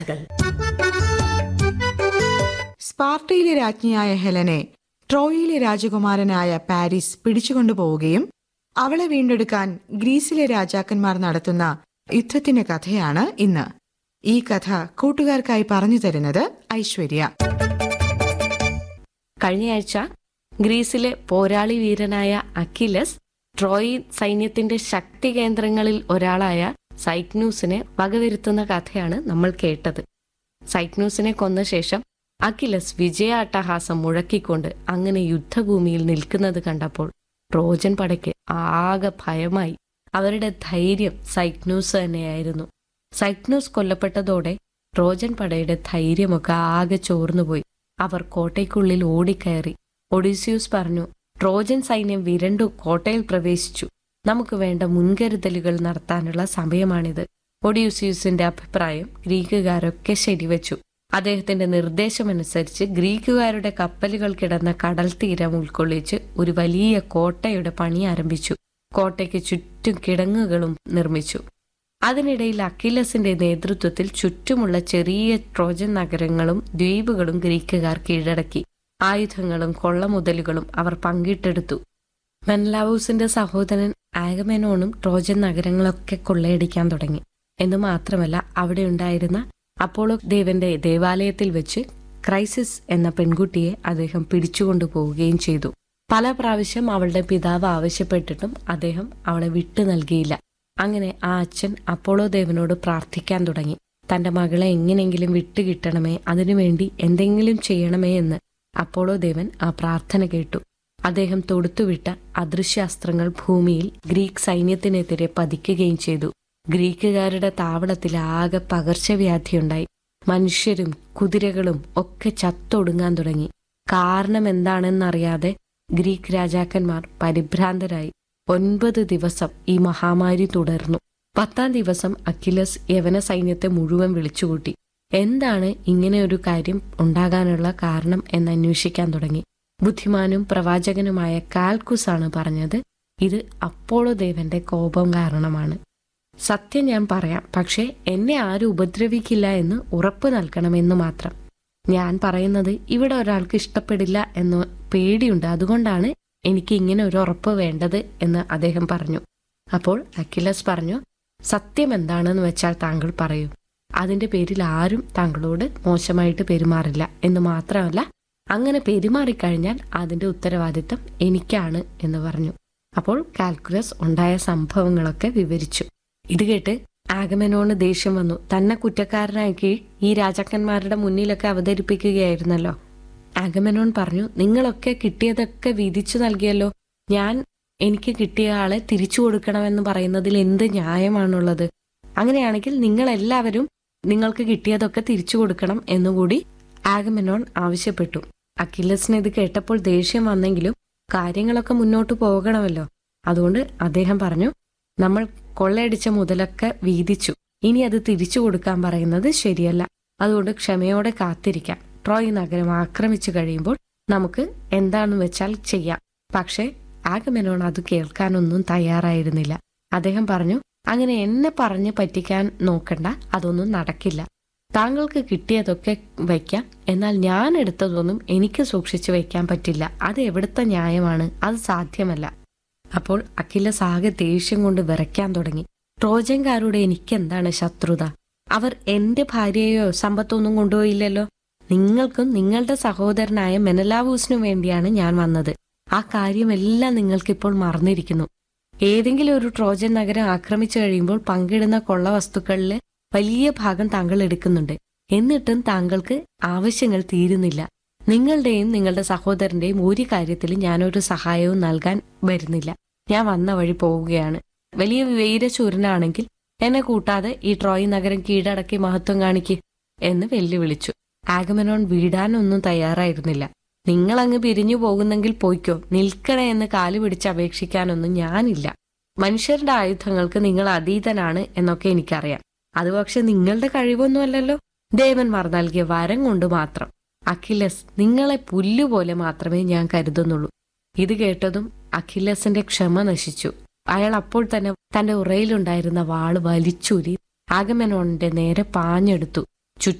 സ്പാർട്ടയിലെ രാജ്ഞിയായ ഹെലനെ ട്രോയിലെ രാജകുമാരനായ പാരീസ് പിടിച്ചുകൊണ്ടുപോവുകയും അവളെ വീണ്ടെടുക്കാൻ ഗ്രീസിലെ രാജാക്കന്മാർ നടത്തുന്ന യുദ്ധത്തിന്റെ കഥയാണ് ഇന്ന് ഈ കഥ കൂട്ടുകാർക്കായി പറഞ്ഞു തരുന്നത് ഐശ്വര്യ കഴിഞ്ഞയാഴ്ച ഗ്രീസിലെ പോരാളി വീരനായ അക്കിലസ് ട്രോയ് സൈന്യത്തിന്റെ ശക്തി കേന്ദ്രങ്ങളിൽ ഒരാളായ സൈക്നൂസിനെ വകവരുത്തുന്ന കഥയാണ് നമ്മൾ കേട്ടത് സൈക്നൂസിനെ കൊന്ന ശേഷം അക്കിലസ് വിജയാട്ടഹാസം മുഴക്കിക്കൊണ്ട് അങ്ങനെ യുദ്ധഭൂമിയിൽ നിൽക്കുന്നത് കണ്ടപ്പോൾ ട്രോജൻ പടയ്ക്ക് ആകെ ഭയമായി അവരുടെ ധൈര്യം സൈക്നൂസ് തന്നെയായിരുന്നു സൈക്നൂസ് കൊല്ലപ്പെട്ടതോടെ ട്രോജൻ പടയുടെ ധൈര്യമൊക്കെ ആകെ ചോർന്നുപോയി അവർ കോട്ടയ്ക്കുള്ളിൽ ഓടിക്കയറി ഒഡീസിയൂസ് പറഞ്ഞു ട്രോജൻ സൈന്യം വിരണ്ടു കോട്ടയിൽ പ്രവേശിച്ചു നമുക്ക് വേണ്ട മുൻകരുതലുകൾ നടത്താനുള്ള സമയമാണിത് ഒഡീസിയൂസിന്റെ അഭിപ്രായം ഗ്രീക്കുകാരൊക്കെ ശരിവച്ചു അദ്ദേഹത്തിന്റെ നിർദ്ദേശമനുസരിച്ച് ഗ്രീക്കുകാരുടെ കപ്പലുകൾ കിടന്ന കടൽ തീരം ഉൾക്കൊള്ളിച്ച് ഒരു വലിയ കോട്ടയുടെ പണി ആരംഭിച്ചു കോട്ടയ്ക്ക് ചുറ്റും കിടങ്ങുകളും നിർമ്മിച്ചു അതിനിടയിൽ അക്കിലസിന്റെ നേതൃത്വത്തിൽ ചുറ്റുമുള്ള ചെറിയ ട്രോജൻ നഗരങ്ങളും ദ്വീപുകളും ഗ്രീക്കുകാർ കീഴടക്കി ആയുധങ്ങളും കൊള്ളമുതലുകളും അവർ പങ്കിട്ടെടുത്തു മെൻലാവൂസിന്റെ സഹോദരൻ ആഗമെനോണും ട്രോജൻ നഗരങ്ങളൊക്കെ കൊള്ളയടിക്കാൻ തുടങ്ങി എന്ന് മാത്രമല്ല അവിടെ ഉണ്ടായിരുന്ന അപ്പോളോ ദേവന്റെ ദേവാലയത്തിൽ വെച്ച് ക്രൈസിസ് എന്ന പെൺകുട്ടിയെ അദ്ദേഹം പിടിച്ചുകൊണ്ടുപോവുകയും ചെയ്തു പല പ്രാവശ്യം അവളുടെ പിതാവ് ആവശ്യപ്പെട്ടിട്ടും അദ്ദേഹം അവളെ വിട്ടു നൽകിയില്ല അങ്ങനെ ആ അച്ഛൻ അപ്പോളോ ദേവനോട് പ്രാർത്ഥിക്കാൻ തുടങ്ങി തന്റെ മകളെ എങ്ങനെയെങ്കിലും വിട്ടുകിട്ടണമേ അതിനുവേണ്ടി എന്തെങ്കിലും ചെയ്യണമേ എന്ന് അപ്പോളോ ദേവൻ ആ പ്രാർത്ഥന കേട്ടു അദ്ദേഹം തൊടുത്തുവിട്ട അദൃശ്യാസ്ത്രങ്ങൾ ഭൂമിയിൽ ഗ്രീക്ക് സൈന്യത്തിനെതിരെ പതിക്കുകയും ചെയ്തു ഗ്രീക്കുകാരുടെ താവളത്തിൽ ആകെ പകർച്ചവ്യാധിയുണ്ടായി മനുഷ്യരും കുതിരകളും ഒക്കെ ചത്തൊടുങ്ങാൻ തുടങ്ങി കാരണം എന്താണെന്നറിയാതെ ഗ്രീക്ക് രാജാക്കന്മാർ പരിഭ്രാന്തരായി ഒൻപത് ദിവസം ഈ മഹാമാരി തുടർന്നു പത്താം ദിവസം അക്കിലസ് യവന സൈന്യത്തെ മുഴുവൻ വിളിച്ചുകൂട്ടി എന്താണ് ഇങ്ങനെ ഒരു കാര്യം ഉണ്ടാകാനുള്ള കാരണം എന്ന് അന്വേഷിക്കാൻ തുടങ്ങി ബുദ്ധിമാനും പ്രവാചകനുമായ കാൽക്കുസ് ആണ് പറഞ്ഞത് ഇത് അപ്പോളോ ദേവന്റെ കോപം കാരണമാണ് സത്യം ഞാൻ പറയാം പക്ഷേ എന്നെ ആരും ഉപദ്രവിക്കില്ല എന്ന് ഉറപ്പ് നൽകണമെന്ന് മാത്രം ഞാൻ പറയുന്നത് ഇവിടെ ഒരാൾക്ക് ഇഷ്ടപ്പെടില്ല എന്ന് പേടിയുണ്ട് അതുകൊണ്ടാണ് എനിക്ക് ഇങ്ങനെ ഒരു ഉറപ്പ് വേണ്ടത് എന്ന് അദ്ദേഹം പറഞ്ഞു അപ്പോൾ അഖിലസ് പറഞ്ഞു സത്യം എന്താണെന്ന് വെച്ചാൽ താങ്കൾ പറയൂ അതിന്റെ പേരിൽ ആരും താങ്കളോട് മോശമായിട്ട് പെരുമാറില്ല എന്ന് മാത്രമല്ല അങ്ങനെ പെരുമാറിക്കഴിഞ്ഞാൽ അതിന്റെ ഉത്തരവാദിത്തം എനിക്കാണ് എന്ന് പറഞ്ഞു അപ്പോൾ കാൽക്കുലസ് ഉണ്ടായ സംഭവങ്ങളൊക്കെ വിവരിച്ചു ഇത് കേട്ട് ആഗമനോണ് ദേഷ്യം വന്നു തന്നെ കുറ്റക്കാരനാക്കി ഈ രാജാക്കന്മാരുടെ മുന്നിലൊക്കെ അവതരിപ്പിക്കുകയായിരുന്നല്ലോ ആഗമനോൺ പറഞ്ഞു നിങ്ങളൊക്കെ കിട്ടിയതൊക്കെ വിധിച്ചു നൽകിയല്ലോ ഞാൻ എനിക്ക് കിട്ടിയ ആളെ തിരിച്ചു കൊടുക്കണമെന്ന് പറയുന്നതിൽ എന്ത് ന്യായമാണുള്ളത് അങ്ങനെയാണെങ്കിൽ നിങ്ങൾ എല്ലാവരും നിങ്ങൾക്ക് കിട്ടിയതൊക്കെ തിരിച്ചു കൊടുക്കണം എന്നുകൂടി ആഗമനോൺ ആവശ്യപ്പെട്ടു അഖിലസിന് ഇത് കേട്ടപ്പോൾ ദേഷ്യം വന്നെങ്കിലും കാര്യങ്ങളൊക്കെ മുന്നോട്ട് പോകണമല്ലോ അതുകൊണ്ട് അദ്ദേഹം പറഞ്ഞു നമ്മൾ കൊള്ളയടിച്ച മുതലൊക്കെ വീതിച്ചു ഇനി അത് തിരിച്ചു കൊടുക്കാൻ പറയുന്നത് ശരിയല്ല അതുകൊണ്ട് ക്ഷമയോടെ കാത്തിരിക്കാം ട്രോയ് നഗരം ആക്രമിച്ചു കഴിയുമ്പോൾ നമുക്ക് എന്താണെന്ന് വെച്ചാൽ ചെയ്യാം പക്ഷേ ആഗമെനോൺ അത് കേൾക്കാനൊന്നും തയ്യാറായിരുന്നില്ല അദ്ദേഹം പറഞ്ഞു അങ്ങനെ എന്നെ പറഞ്ഞ് പറ്റിക്കാൻ നോക്കണ്ട അതൊന്നും നടക്കില്ല താങ്കൾക്ക് കിട്ടിയതൊക്കെ വയ്ക്കാം എന്നാൽ ഞാൻ എടുത്തതൊന്നും എനിക്ക് സൂക്ഷിച്ചു വയ്ക്കാൻ പറ്റില്ല അത് എവിടുത്തെ ന്യായമാണ് അത് സാധ്യമല്ല അപ്പോൾ അഖിലസ് ആകെ ദേഷ്യം കൊണ്ട് വിറയ്ക്കാൻ തുടങ്ങി ട്രോജൻകാരുടെ എനിക്കെന്താണ് ശത്രുത അവർ എന്റെ ഭാര്യയോ സമ്പത്തൊന്നും കൊണ്ടുപോയില്ലല്ലോ നിങ്ങൾക്കും നിങ്ങളുടെ സഹോദരനായ മെനലാവൂസിനു വേണ്ടിയാണ് ഞാൻ വന്നത് ആ കാര്യമെല്ലാം നിങ്ങൾക്കിപ്പോൾ മറന്നിരിക്കുന്നു ഏതെങ്കിലും ഒരു ട്രോജൻ നഗരം ആക്രമിച്ചു കഴിയുമ്പോൾ പങ്കിടുന്ന കൊള്ള വസ്തുക്കളിലെ വലിയ ഭാഗം താങ്കൾ എടുക്കുന്നുണ്ട് എന്നിട്ടും താങ്കൾക്ക് ആവശ്യങ്ങൾ തീരുന്നില്ല നിങ്ങളുടെയും നിങ്ങളുടെ സഹോദരന്റെയും ഒരു കാര്യത്തിലും ഞാനൊരു സഹായവും നൽകാൻ വരുന്നില്ല ഞാൻ വന്ന വഴി പോവുകയാണ് വലിയ വീരശൂരനാണെങ്കിൽ എന്നെ കൂട്ടാതെ ഈ ട്രോയ് നഗരം കീഴടക്കി മഹത്വം കാണിക്ക് എന്ന് വെല്ലുവിളിച്ചു ആഗമനോൺ വീടാനൊന്നും തയ്യാറായിരുന്നില്ല നിങ്ങൾ അങ്ങ് പിരിഞ്ഞു പോകുന്നെങ്കിൽ പോയിക്കോ നിൽക്കണേ എന്ന് കാല് പിടിച്ച് അപേക്ഷിക്കാനൊന്നും ഞാനില്ല മനുഷ്യരുടെ ആയുധങ്ങൾക്ക് നിങ്ങൾ അതീതനാണ് എന്നൊക്കെ എനിക്കറിയാം അത് പക്ഷെ നിങ്ങളുടെ കഴിവൊന്നുമല്ലല്ലോ ദേവന്മാർ നൽകിയ വരം കൊണ്ട് മാത്രം അഖിലസ് നിങ്ങളെ പുല്ലുപോലെ മാത്രമേ ഞാൻ കരുതുന്നുള്ളൂ ഇത് കേട്ടതും അഖിലസിന്റെ ക്ഷമ നശിച്ചു അയാൾ അപ്പോൾ തന്നെ തന്റെ ഉറയിലുണ്ടായിരുന്ന വാള് വലിച്ചൂരി ആഗമനോണിന്റെ നേരെ പാഞ്ഞെടുത്തു